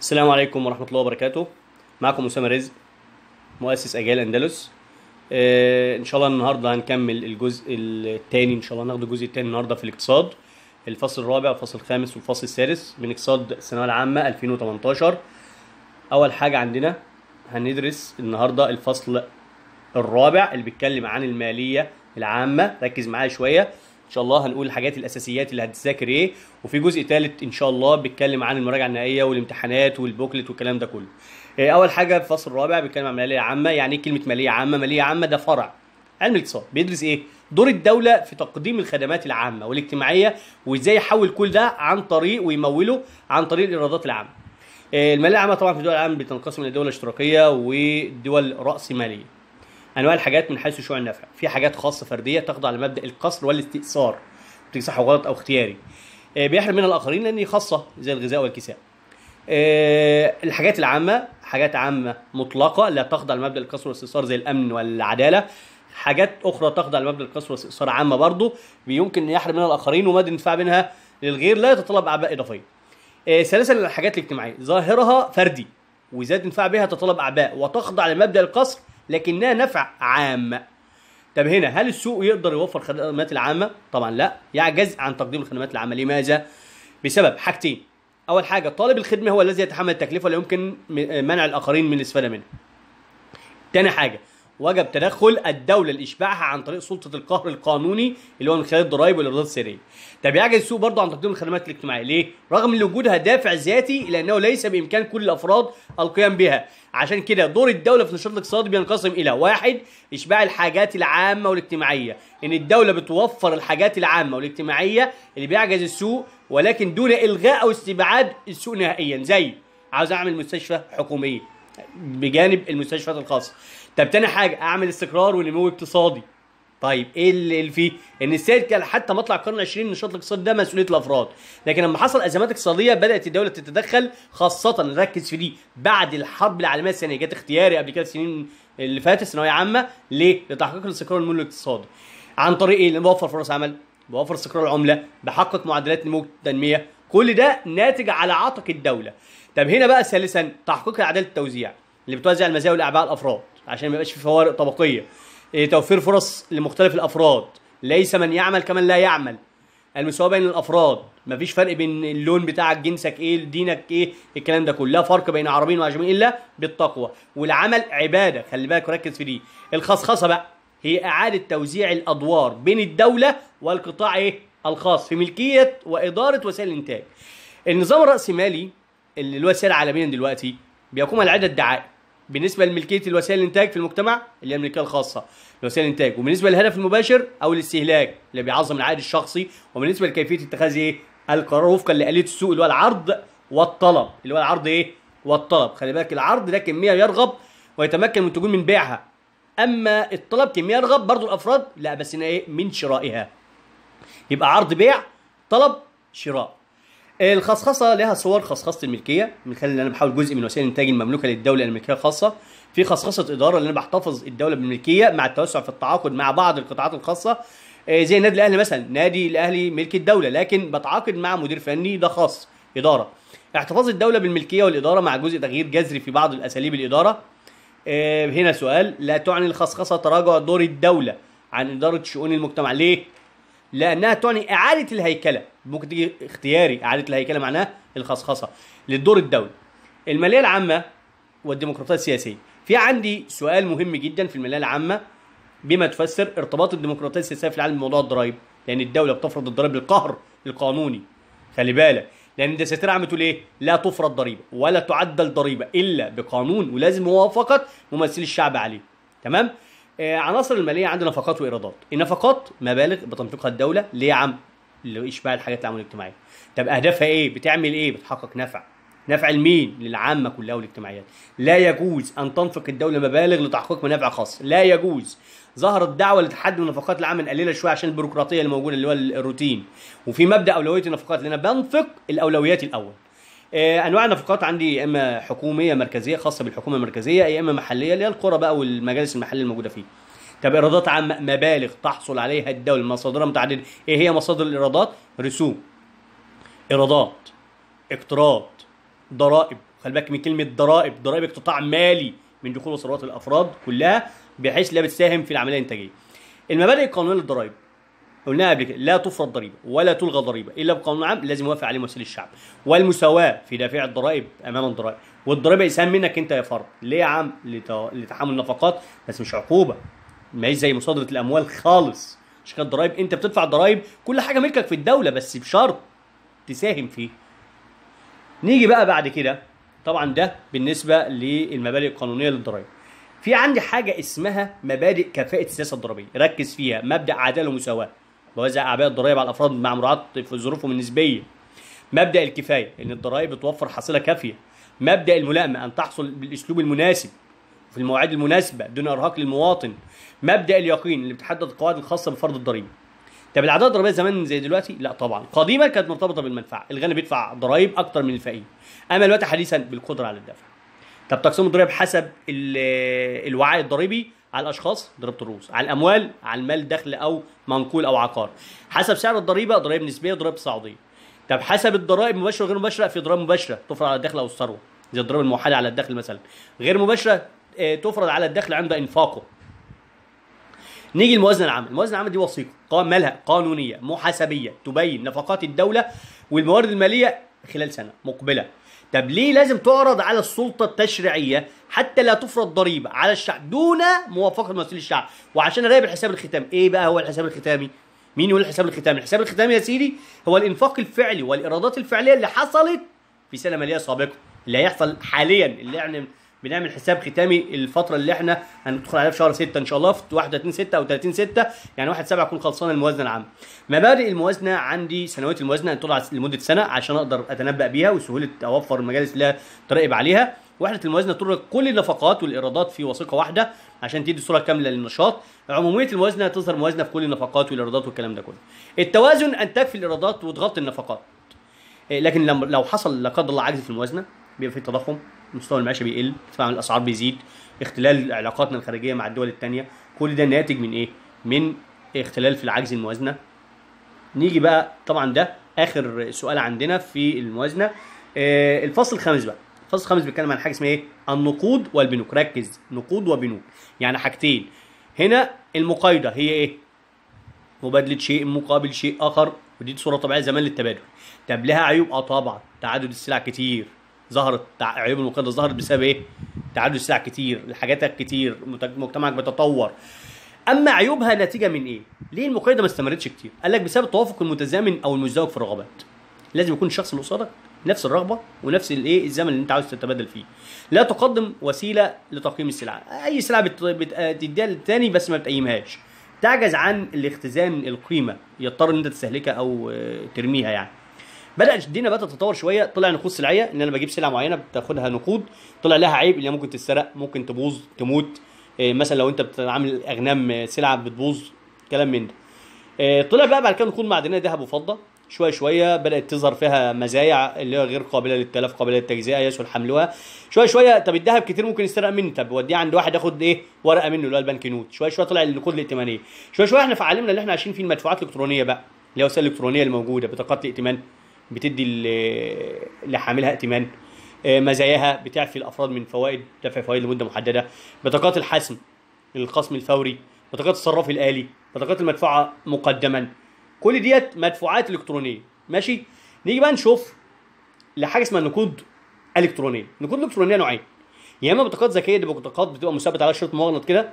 السلام عليكم ورحمة الله وبركاته معكم أسامة رزق مؤسس أجيال أندلس آه إن شاء الله النهاردة هنكمل الجزء الثاني إن شاء الله ناخد الجزء الثاني النهاردة في الاقتصاد الفصل الرابع والفصل الخامس والفصل السادس من اقتصاد الثانوية العامة 2018 أول حاجة عندنا هندرس النهاردة الفصل الرابع اللي بيتكلم عن المالية العامة ركز معايا شوية ان شاء الله هنقول الحاجات الاساسيات اللي هتذاكر ايه وفي جزء ثالث ان شاء الله بيتكلم عن المراجعه النهائيه والامتحانات والبوكلت والكلام ده كله إيه اول حاجه الفصل الرابع بيتكلم عن ماليه عامه يعني ايه كلمه ماليه عامه ماليه عامه ده فرع علم الاقتصاد بيدرس ايه دور الدوله في تقديم الخدمات العامه والاجتماعيه وازاي يحول كل ده عن طريق ويموله عن طريق الايرادات العامه إيه الماليه العامه طبعا في الدول العامه بتنقسم الى دول اشتراكيه ودول راسماليه انواع الحاجات من حيث شيوع النفع في حاجات خاصه فرديه تخضع لمبدا القصر والاستئثار صح وغلط او اختياري آه، بيحرم منها الاخرين لان هي خاصه زي الغذاء والكساء آه، الحاجات العامه حاجات عامه مطلقه لا تخضع لمبدا القصر والاستئثار زي الامن والعداله حاجات اخرى تخضع لمبدا القصر والاستئثار عامه برضه يمكن يحرم منها الاخرين ومدى الانتفاع منها للغير لا يتطلب اعباء اضافيه آه، ثالثا الحاجات الاجتماعيه ظاهرها فردي وزاد الانتفاع بها تتطلب اعباء وتخضع لمبدا القصر لكنها نفع عام طب هنا هل السوق يقدر يوفر الخدمات العامه طبعا لا يعجز عن تقديم الخدمات العامه لماذا بسبب حاجتين اول حاجه طالب الخدمه هو الذي يتحمل التكلفه ولا يمكن م- منع الاخرين من الاستفاده منها تاني حاجه وجب تدخل الدولة لإشباعها عن طريق سلطة القهر القانوني اللي هو من خلال الضرائب والإيرادات السرية. طب يعجز السوق برضه عن تقديم الخدمات الاجتماعية، ليه؟ رغم ان وجودها دافع ذاتي إلا أنه ليس بإمكان كل الأفراد القيام بها، عشان كده دور الدولة في النشاط الاقتصادي بينقسم إلى واحد إشباع الحاجات العامة والاجتماعية، إن الدولة بتوفر الحاجات العامة والاجتماعية اللي بيعجز السوق ولكن دون إلغاء أو استبعاد السوق نهائيا، زي عاوز أعمل مستشفى حكومية بجانب المستشفيات الخاصه طب تاني حاجه اعمل استقرار ونمو اقتصادي طيب ايه اللي اللي فيه ان السيد كان حتى مطلع القرن العشرين النشاط الاقتصادي ده مسؤوليه الافراد لكن لما حصل ازمات اقتصاديه بدات الدوله تتدخل خاصه نركز في دي بعد الحرب العالميه الثانيه جت اختياري قبل كده السنين اللي فاتت ثانويه عامه ليه لتحقيق الاستقرار والنمو الاقتصادي عن طريق ايه لان بوفر فرص عمل بوفر استقرار العمله بحقق معدلات نمو التنميه كل ده ناتج على عاتق الدوله طب هنا بقى ثالثا تحقيق عداله التوزيع اللي بتوزع المزايا والاعباء على الافراد عشان ما يبقاش في فوارق طبقيه إيه توفير فرص لمختلف الافراد ليس من يعمل كمن لا يعمل المساواه بين الافراد مفيش فرق بين اللون بتاعك جنسك ايه دينك ايه الكلام ده كله لا فرق بين عربي وعجمي الا بالتقوى والعمل عباده خلي بالك وركز في دي الخصخصه بقى هي اعاده توزيع الادوار بين الدوله والقطاع ايه الخاص في ملكيه واداره وسائل الانتاج النظام الراسمالي اللي هو سائر عالميا دلوقتي بيقوم على عده دعائم بالنسبه لملكيه الوسائل الانتاج في المجتمع اللي هي الملكيه الخاصه لوسائل الانتاج وبالنسبه للهدف المباشر او الاستهلاك اللي بيعظم العائد الشخصي وبالنسبه لكيفيه اتخاذ ايه القرار وفقا لآلية السوق اللي هو العرض والطلب اللي هو العرض ايه والطلب خلي بالك العرض ده كميه يرغب ويتمكن من المنتجون من بيعها اما الطلب كميه يرغب برضو الافراد لا بس هنا ايه من شرائها يبقى عرض بيع طلب شراء الخصخصه لها صور خصخصه الملكيه من خلال ان انا بحاول جزء من وسائل الانتاج المملوكه للدوله الملكيه الخاصه في خصخصه اداره اللي انا بحتفظ الدوله بالملكيه مع التوسع في التعاقد مع بعض القطاعات الخاصه آه، زي النادي الاهلي مثلا نادي الاهلي ملك الدوله لكن بتعاقد مع مدير فني ده خاص اداره احتفاظ الدوله بالملكيه والاداره مع جزء تغيير جذري في بعض الاساليب الاداره آه، هنا سؤال لا تعني الخصخصه تراجع دور الدوله عن اداره شؤون المجتمع ليه لانها تعني اعاده الهيكله ممكن تيجي اختياري اعاده الهيكله معناها الخصخصه للدور الدولي الماليه العامه والديمقراطيه السياسيه في عندي سؤال مهم جدا في الماليه العامه بما تفسر ارتباط الديمقراطيه السياسيه في العالم بموضوع الضرائب لان الدوله بتفرض الضرائب بالقهر القانوني خلي بالك لان الدساتير عم تقول ايه لا تفرض ضريبه ولا تعدل ضريبه الا بقانون ولازم موافقه ممثلي الشعب عليه تمام آه عناصر الماليه عندنا نفقات وايرادات النفقات مبالغ بتنفقها الدوله ليه يا عم لاشباع الحاجات العامه الاجتماعيه طب اهدافها ايه بتعمل ايه بتحقق نفع نفع لمين للعامه كلها والاجتماعيات لا يجوز ان تنفق الدوله مبالغ لتحقيق منافع خاصه لا يجوز ظهرت دعوه لتحدي النفقات العامه نقللها شويه عشان البيروقراطيه اللي موجوده اللي هو الروتين وفي مبدا اولويه النفقات لان انا بنفق الاولويات الاول آه، انواع النفقات عندي يا اما حكوميه مركزيه خاصه بالحكومه المركزيه يا اما محليه اللي هي القرى بقى والمجالس المحليه الموجوده فيه طب ايرادات عامه مبالغ تحصل عليها الدوله مصادرها متعدده ايه هي مصادر الايرادات رسوم ايرادات اقتراض ضرائب خلي بالك من كلمه ضرائب ضرائب اقتطاع مالي من دخول وثروات الافراد كلها بحيث لا بتساهم في العمليه الانتاجيه المبادئ القانونيه للضرائب قلناها قبل كده لا تفرض ضريبه ولا تلغى ضريبه الا بقانون عام لازم يوافق عليه ممثل الشعب والمساواه في دافع الضرائب امام الضرائب والضريبه يساهم منك انت يا فرد ليه يا عم لت- لتحمل النفقات بس مش عقوبه ما هي زي مصادره الاموال خالص عشان كده الضرايب انت بتدفع ضرايب كل حاجه ملكك في الدوله بس بشرط تساهم فيه نيجي بقى بعد كده طبعا ده بالنسبه للمبادئ القانونيه للضرائب في عندي حاجه اسمها مبادئ كفاءه السياسه الضريبيه ركز فيها مبدا عداله ومساواه بوزع اعباء الضرائب على الافراد مع مراعاه في ظروفهم النسبيه مبدا الكفايه ان الضرائب بتوفر حصيله كافيه مبدا الملائمه ان تحصل بالاسلوب المناسب في المواعيد المناسبه دون ارهاق للمواطن مبدا اليقين اللي بتحدد القواعد الخاصه بفرض الضريبه طب العداله الضريبيه زمان زي دلوقتي لا طبعا قديما كانت مرتبطه بالمنفعه الغني بيدفع ضرائب اكتر من الفقير اما دلوقتي حديثا بالقدره على الدفع طب تقسيم الضرائب حسب ال- الوعاء الضريبي على الاشخاص ضريبه الرؤوس على الاموال على المال دخل او منقول او عقار حسب سعر الضريبه ضرائب نسبيه ضرائب تصاعديه طب حسب الضرائب مباشره وغير مباشره في ضرائب مباشره تفرض على الدخل او الثروه زي الضرائب الموحده على الدخل مثلا غير مباشره آه، تفرض على الدخل عند انفاقه نيجي الموازنه العامه الموازنه العامه دي وثيقه قا- مالها قانونيه محاسبيه تبين نفقات الدوله والموارد الماليه خلال سنه مقبله طب ليه لازم تعرض على السلطه التشريعيه حتى لا تفرض ضريبه على الشعب دون موافقه ممثلي الشعب وعشان اراقب الحساب الختامي ايه بقى هو الحساب الختامي مين يقول الحساب الختامي الحساب الختامي يا سيدي هو الانفاق الفعلي والايرادات الفعليه اللي حصلت في سنه ماليه سابقه اللي هيحصل حاليا اللي احنا بنعمل حساب ختامي الفتره اللي احنا هندخل عليها في شهر 6 ان شاء الله في 31 6 او 30 6 يعني 1 7 يكون خلصانه الموازنه العامه مبادئ الموازنه عندي سنوات الموازنه ان تضع لمده سنه عشان اقدر اتنبا بيها وسهوله اوفر المجالس اللي تراقب عليها وحده الموازنه تدرج كل النفقات والايرادات في وثيقه واحده عشان تدي صوره كامله للنشاط عموميه الموازنه تظهر موازنه في كل النفقات والايرادات والكلام ده كله التوازن ان تكفي الايرادات وتغطي النفقات إيه، لكن لما لو حصل لا قدر الله عجز في الموازنه بيبقى في تضخم مستوى المعيشه بيقل طبعا الاسعار بيزيد اختلال علاقاتنا الخارجيه مع الدول الثانيه كل ده ناتج من ايه من اختلال في العجز الموازنه نيجي بقى طبعا ده اخر سؤال عندنا في الموازنه آه، الفصل الخامس بقى الفصل الخامس بيتكلم عن حاجه اسمها ايه النقود والبنوك ركز نقود وبنوك يعني حاجتين هنا المقايضه هي ايه مبادله شيء مقابل شيء اخر ودي صوره طبيعيه زمان للتبادل طب لها عيوب اه طبعا تعدد السلع كتير ظهرت تع- عيوب المقايضه ظهرت بسبب ايه تعدد السلع كتير حاجاتك كتير مت- مجتمعك بيتطور اما عيوبها ناتجه من ايه ليه المقايضه ما استمرتش كتير قال لك بسبب التوافق المتزامن او المزدوج في الرغبات لازم يكون الشخص اللي قصادك نفس الرغبه ونفس الايه الزمن اللي انت عاوز تتبادل فيه لا تقدم وسيله لتقييم السلعه اي سلعه بت- بت- بتديها للتاني بس ما بتقيمهاش تعجز عن الاختزان القيمه يضطر ان انت تستهلكها او آه، ترميها يعني بدات الدنيا بقى تتطور شويه طلع نقود سلعيه ان انا بجيب سلعه معينه بتاخدها نقود طلع لها عيب اللي هي ممكن تتسرق ممكن تبوظ تموت إيه، مثلا لو انت بتعمل اغنام آه، سلعه بتبوظ كلام من ده آه، طلع بقى بعد كده نقود معدنيه ذهب وفضه شويه شويه بدات تظهر فيها مزايا اللي هي غير قابله للتلف قابله للتجزئه يسهل حملها شويه شويه طب الذهب كتير ممكن يسرق مني طب وديه عند واحد ياخد ايه ورقه منه اللي هو البنك نوت شويه شويه طلع النقود الائتمانيه شويه شويه احنا في عالمنا اللي احنا عايشين فيه المدفوعات الالكترونيه بقى اللي هي الوسائل الالكترونيه الموجوده بطاقات الائتمان بتدي ل- لحاملها ائتمان آه، مزاياها بتعفي الافراد من فوائد دفع فوائد لمده محدده بطاقات الحسم الخصم الفوري بطاقات الصراف الالي بطاقات المدفوعه مقدما كل ديت مدفوعات الكترونيه ماشي نيجي بقى نشوف لحاجه اسمها نقود الكترونيه النقود الالكترونيه نوعين يا اما بطاقات ذكيه دي بطاقات بتبقى مثبته على شريط مغناطيسي كده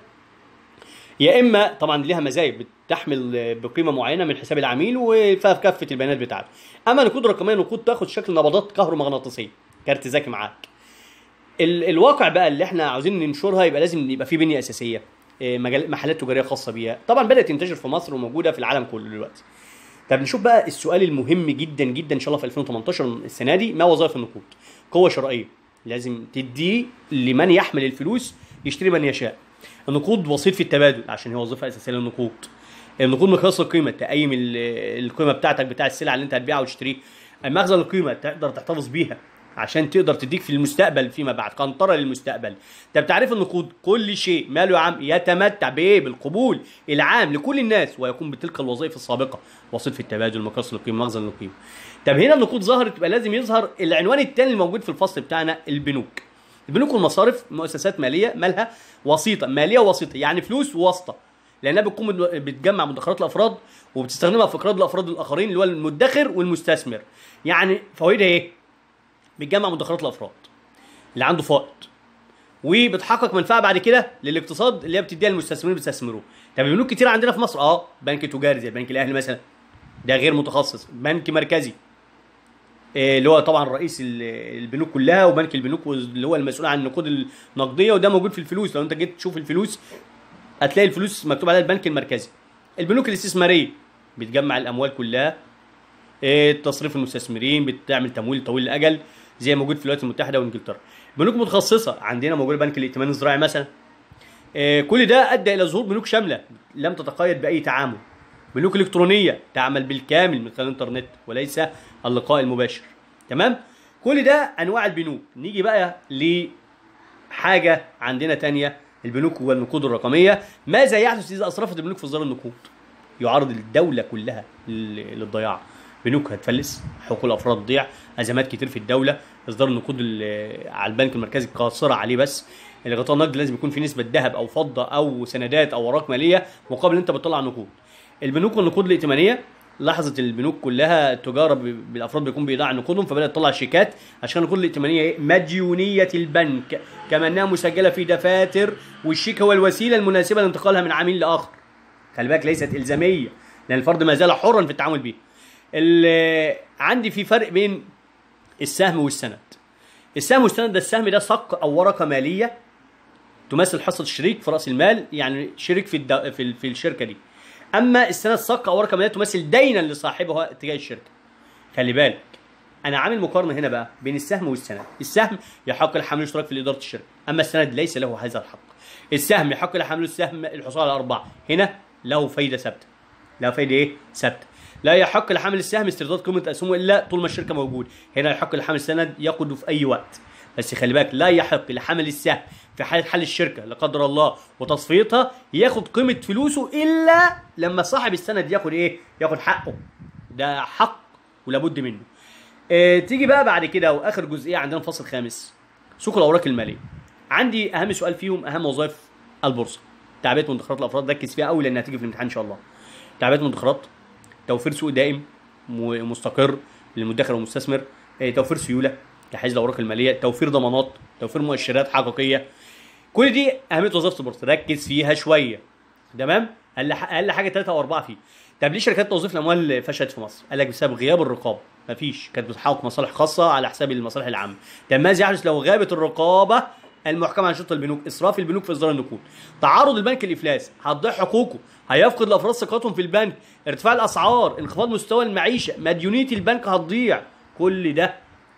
يا اما طبعا ليها مزايا بتحمل بقيمه معينه من حساب العميل وفيها كافه البيانات بتاعته اما نقود رقميه نقود تاخد شكل نبضات كهرومغناطيسيه كارت ذكي معاك ال الواقع بقى اللي احنا عاوزين ننشرها يبقى لازم يبقى في بنيه اساسيه إيه، مجال محلات تجاريه خاصه بيها طبعا بدات تنتشر في مصر وموجوده في العالم كله دلوقتي طب نشوف بقى السؤال المهم جدا جدا ان شاء الله في 2018 السنه دي ما وظائف النقود قوه شرائيه لازم تديه لمن يحمل الفلوس يشتري من يشاء النقود وسيط في التبادل عشان هي وظيفه اساسيه للنقود النقود مقياس القيمه تقيم ال- القيمه بتاعتك بتاع السلعه اللي انت هتبيعها وتشتريها مخزن القيمه تقدر تحتفظ بيها عشان تقدر تديك في المستقبل فيما بعد قنطره للمستقبل طب تعريف النقود كل شيء ماله يا عم يتمتع بايه بالقبول العام لكل الناس ويكون بتلك الوظائف السابقه وظيفه التبادل مقاصد القيمه مخزن القيمه طب هنا النقود ظهرت يبقى لازم يظهر العنوان الثاني الموجود في الفصل بتاعنا البنوك البنوك والمصارف مؤسسات ماليه مالها وسيطه ماليه وسيطه يعني فلوس وواسطه لانها بتقوم بتجمع مدخرات الافراد وبتستخدمها في اقراض الافراد الاخرين اللي هو المدخر والمستثمر يعني فوائدها ايه بتجمع مدخرات الافراد اللي عنده فائض وبتحقق منفعه بعد كده للاقتصاد اللي هي بتديها للمستثمرين بيستثمروا طب البنوك كتير عندنا في مصر اه بنك تجاري زي بنك الاهلي مثلا ده غير متخصص بنك مركزي إيه اللي هو طبعا رئيس البنوك كلها وبنك البنوك اللي هو المسؤول عن النقود النقديه وده موجود في الفلوس لو انت جيت تشوف الفلوس هتلاقي الفلوس مكتوب عليها البنك المركزي البنوك الاستثماريه بتجمع الاموال كلها إيه تصريف المستثمرين بتعمل تمويل طويل الاجل زي موجود في الولايات المتحده وانجلترا بنوك متخصصه عندنا موجود بنك الائتمان الزراعي مثلا إيه كل ده ادى الى ظهور بنوك شامله لم تتقيد باي تعامل بنوك الكترونيه تعمل بالكامل من خلال الانترنت وليس اللقاء المباشر تمام كل ده انواع البنوك نيجي بقى لحاجه عندنا تانية البنوك والنقود الرقميه ماذا يحدث اذا اسرفت البنوك في اصدار النقود يعرض الدوله كلها للضياع بنوك هتفلس حقوق الافراد تضيع ازمات كتير في الدوله اصدار النقود على البنك المركزي قاصره عليه بس الغطاء النقدي لازم يكون في نسبه ذهب او فضه او سندات او اوراق ماليه مقابل انت بتطلع نقود البنوك والنقود الائتمانيه لاحظت البنوك كلها التجاره بالافراد بيكون بيضاع نقودهم فبدات تطلع شيكات عشان النقود الائتمانيه ايه مديونيه البنك كما انها مسجله في دفاتر والشيك هو الوسيله المناسبه لانتقالها من عميل لاخر خلي بالك ليست الزاميه لان الفرد ما زال حرا في التعامل بها عندي في فرق بين السهم والسند السهم والسند ده السهم ده صك او ورقه ماليه تمثل حصه الشريك في راس المال يعني شريك في الدو... في, في الشركه دي اما السند صك او ورقه ماليه تمثل دينا لصاحبها اتجاه الشركه خلي بالك انا عامل مقارنه هنا بقى بين السهم والسند السهم يحق لحامل الاشتراك في اداره الشركه اما السند ليس له هذا الحق السهم يحق لحامل السهم الحصول على الارباح هنا له فايده ثابته له فايده ايه ثابته لا يحق لحامل السهم استرداد قيمه اسهمه الا طول ما الشركه موجود هنا يحق لحامل السند يقود في اي وقت بس خلي بالك لا يحق لحامل السهم في حاله حل الشركه لا قدر الله وتصفيتها ياخد قيمه فلوسه الا لما صاحب السند ياخد ايه ياخد حقه ده حق ولابد منه اه تيجي بقى بعد كده واخر جزئيه عندنا الفصل الخامس سوق الاوراق الماليه عندي اهم سؤال فيهم اهم وظائف البورصه تعبئه مدخرات الافراد ركز فيها قوي لانها هتيجي في الامتحان ان شاء الله تعبئه مدخرات توفير سوق دائم ومستقر للمدخر والمستثمر توفير سيوله تحيز الاوراق الماليه توفير ضمانات توفير مؤشرات حقيقيه كل دي اهميه وظيفه البورصه ركز فيها شويه تمام اقل اقل حاجه ثلاثه او اربعه فيه طب ليه شركات توظيف الاموال فشلت في مصر؟ قال لك بسبب غياب الرقابه مفيش كانت بتحقق مصالح خاصه على حساب المصالح العامه طب ماذا يحدث لو غابت الرقابه المحكمه عن شرطه البنوك اسراف البنوك في اصدار النقود تعرض البنك الافلاس هتضيع حقوقه هيفقد الافراد ثقتهم في البنك ارتفاع الاسعار انخفاض مستوى المعيشه مديونيه البنك هتضيع كل ده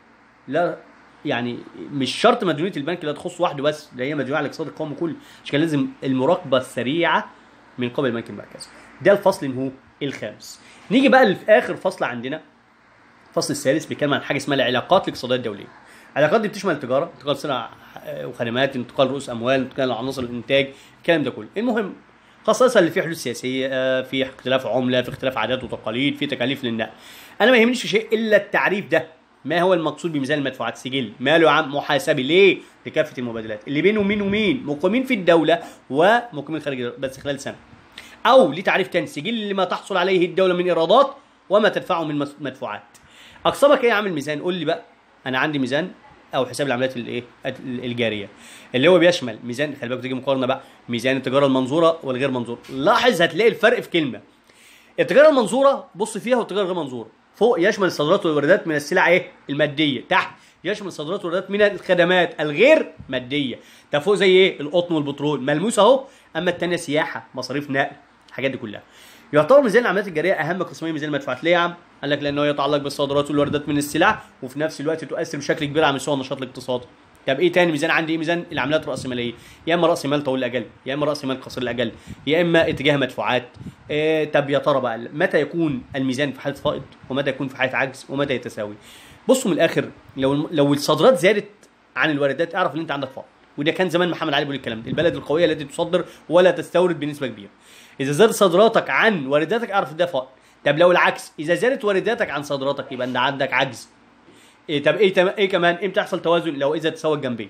لا يعني مش شرط مديونيه البنك اللي تخص وحده بس ده هي مديونيه على الاقتصاد القومي كله عشان كده لازم المراقبه السريعه من قبل البنك المركزي ده الفصل اللي هو الخامس نيجي بقى في اخر فصل عندنا الفصل السادس بيتكلم عن حاجه اسمها العلاقات الاقتصاديه الدوليه العلاقات دي بتشمل التجاره انتقال سلع وخدمات انتقال رؤوس اموال انتقال عناصر الانتاج الكلام ده كله المهم خاصة اللي فيه حلول سياسية في اختلاف عملة في اختلاف عادات وتقاليد في تكاليف للنقل أنا ما يهمنيش شيء إلا التعريف ده ما هو المقصود بميزان المدفوعات سجل ماله يا عم محاسبي ليه لكافة المبادلات اللي بينه ومين ومين مقيمين في الدولة ومقيمين خارج بس خلال سنة أو ليه تعريف تاني سجل لما تحصل عليه الدولة من إيرادات وما تدفعه من مدفوعات أقسامك إيه يا عم الميزان قول لي بقى أنا عندي ميزان او حساب العمليات الايه الجاريه اللي هو بيشمل ميزان خلي بالك تيجي مقارنه بقى ميزان التجاره المنظوره والغير منظوره لاحظ هتلاقي الفرق في كلمه التجاره المنظوره بص فيها والتجاره الغير منظوره فوق يشمل الصادرات والواردات من السلع ايه الماديه تحت يشمل الصادرات والواردات من الخدمات الغير ماديه ده فوق زي ايه القطن والبترول ملموس اهو اما الثانيه سياحه مصاريف نقل الحاجات دي كلها يعتبر ميزان العمليات الجاريه اهم قسمين ميزان المدفوعات ليه يا عم قال لك لانه يتعلق بالصادرات والواردات من السلع وفي نفس الوقت تؤثر بشكل كبير على مستوى النشاط الاقتصادي طب ايه تاني ميزان عندي ايه ميزان العمليات الراسماليه يا اما راس مال طويل الاجل يا اما راس مال قصير الاجل يا اما اتجاه مدفوعات إيه طب يا ترى بقى متى يكون الميزان في حاله فائض ومتى يكون في حاله عجز ومتى يتساوي بصوا من الاخر لو لو الصادرات زادت عن الواردات اعرف ان انت عندك فقر وده كان زمان محمد علي بيقول الكلام ده البلد القويه التي تصدر ولا تستورد بنسبه كبيره اذا زادت صادراتك عن وارداتك اعرف ده فقر طب لو العكس اذا زادت وارداتك عن صادراتك يبقى انت عندك عجز إيه طب ايه تم- ايه كمان امتى يحصل توازن لو اذا تساوى الجنبين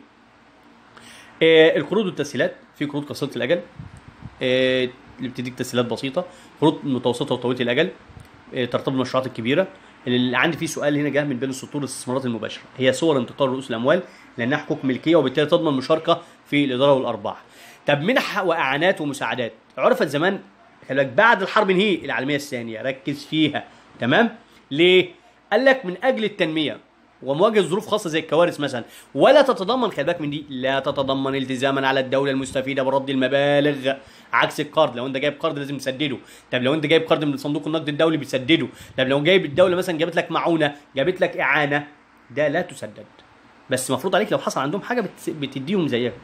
إيه القروض والتسهيلات في قروض قصيره الاجل إيه اللي بتديك تسهيلات بسيطه قروض متوسطه وطويله الاجل إيه ترتبط بالمشروعات الكبيره اللي عندي فيه سؤال هنا جه من بين السطور الاستثمارات المباشره هي صور انتقال رؤوس الاموال لانها حقوق ملكيه وبالتالي تضمن مشاركه في الاداره والارباح طب منح واعانات ومساعدات عرفت زمان خلي بالك بعد الحرب هي العالميه الثانيه ركز فيها تمام ليه قال لك من اجل التنميه ومواجهه ظروف خاصه زي الكوارث مثلا ولا تتضمن خلي بالك من دي لا تتضمن التزاما على الدوله المستفيده برد المبالغ عكس القرض لو انت جايب قرض لازم تسدده طب لو انت جايب قرض من صندوق النقد الدولي بتسدده طب لو جايب الدوله مثلا جابت لك معونه جابت لك اعانه ده لا تسدد بس المفروض عليك لو حصل عندهم حاجه بتس- بتديهم زيها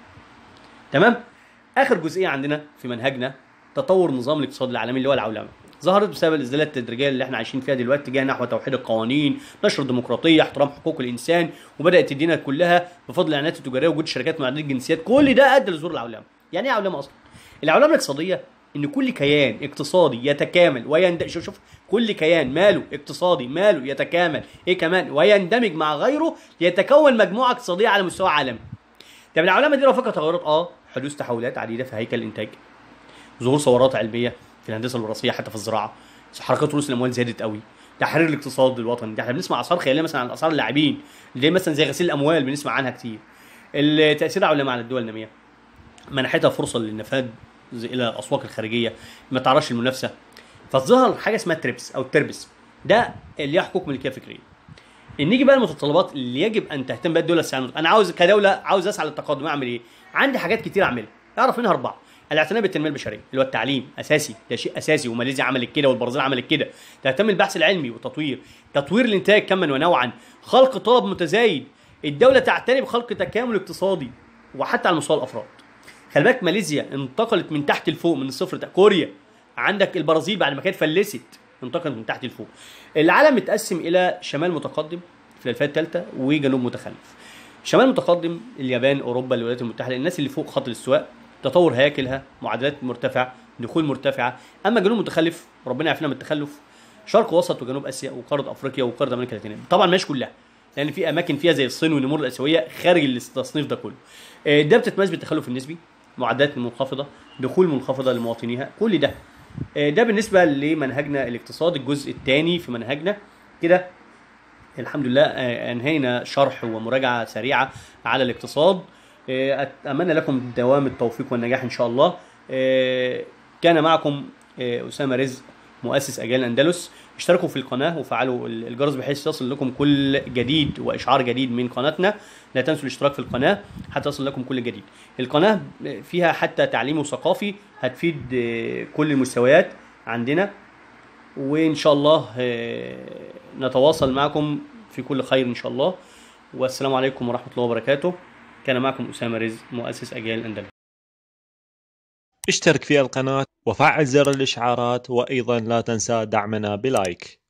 تمام اخر جزئيه عندنا في منهجنا تطور نظام الاقتصاد العالمي اللي هو العولمه ظهرت بسبب الازدالات التدريجيه اللي احنا عايشين فيها دلوقتي اتجاه نحو توحيد القوانين نشر الديمقراطيه احترام حقوق الانسان وبدات تدينا كلها بفضل الاعلانات التجاريه وجود شركات معدله الجنسيات كل ده ادى لظهور العولمه يعني ايه عولمه اصلا العولمه الاقتصاديه ان كل كيان اقتصادي يتكامل ويند شوف شوف كل كيان ماله اقتصادي ماله يتكامل ايه كمان ويندمج مع غيره ليتكون مجموعه اقتصاديه على مستوى عالمي طب العولمه دي رافقها تغيرات اه حدوث تحولات عديده في هيكل الانتاج ظهور ثورات علميه في الهندسه الوراثيه حتى في الزراعه حركات رؤوس الاموال زادت قوي تحرير الاقتصاد الوطني ده احنا بنسمع اسعار خياليه مثلا عن اسعار اللاعبين اللي هي مثلا زي غسيل الاموال بنسمع عنها كتير التاثير العولمه على الدول الناميه منحتها فرصه للنفاذ زي- الى الاسواق الخارجيه ما تعرفش المنافسه فظهر حاجه اسمها تريبس او التربس ده اللي هي حقوق ملكيه فكريه نيجي بقى المتطلبات اللي يجب ان تهتم بها الدوله السعوديه انا عاوز كدوله عاوز اسعى للتقدم اعمل ايه عندي حاجات كتير اعملها اعرف منها اربعه الاعتناء بالتنميه البشريه اللي هو التعليم اساسي ده شيء اساسي وماليزيا عملت كده والبرازيل عملت كده تهتم بالبحث العلمي والتطوير تطوير الانتاج كما ونوعا خلق طلب متزايد الدوله تعتني بخلق تكامل اقتصادي وحتى على مستوى الافراد خلي بالك ماليزيا انتقلت من تحت لفوق من الصفر تا- كوريا عندك البرازيل بعد ما كانت فلست انتقلت من تحت لفوق العالم متقسم الى شمال متقدم في الفئه الثالثه وجنوب متخلف شمال متقدم اليابان اوروبا الولايات المتحده الناس اللي فوق خط الاستواء تطور هياكلها معدلات مرتفعه دخول مرتفعه اما جنوب متخلف ربنا يعافينا من التخلف شرق وسط وجنوب اسيا وقاره افريقيا وقاره امريكا اللاتينيه طبعا مش كلها لان في اماكن فيها زي الصين والنمور الاسيويه خارج التصنيف ده كله آه، ده بتتميز بالتخلف النسبي معدلات منخفضه دخول منخفضه لمواطنيها كل ده آه، ده بالنسبه لمنهجنا الاقتصاد الجزء الثاني في منهجنا كده الحمد لله آه، انهينا شرح ومراجعه سريعه على الاقتصاد آه، اتمنى لكم دوام التوفيق والنجاح ان شاء الله آه، كان معكم آه، اسامه رزق مؤسس اجيال اندلس اشتركوا في القناه وفعلوا الجرس بحيث يصل لكم كل جديد واشعار جديد من قناتنا لا تنسوا الاشتراك في القناه حتى يصل لكم كل جديد القناه فيها حتى تعليمي وثقافي هتفيد آه، كل المستويات عندنا وان شاء الله آه، نتواصل معكم في كل خير ان شاء الله والسلام عليكم ورحمه الله وبركاته كان معكم اسامه رزق مؤسس اجيال اندلس اشترك في القناة وفعل زر الإشعارات وأيضا لا تنسى دعمنا بلايك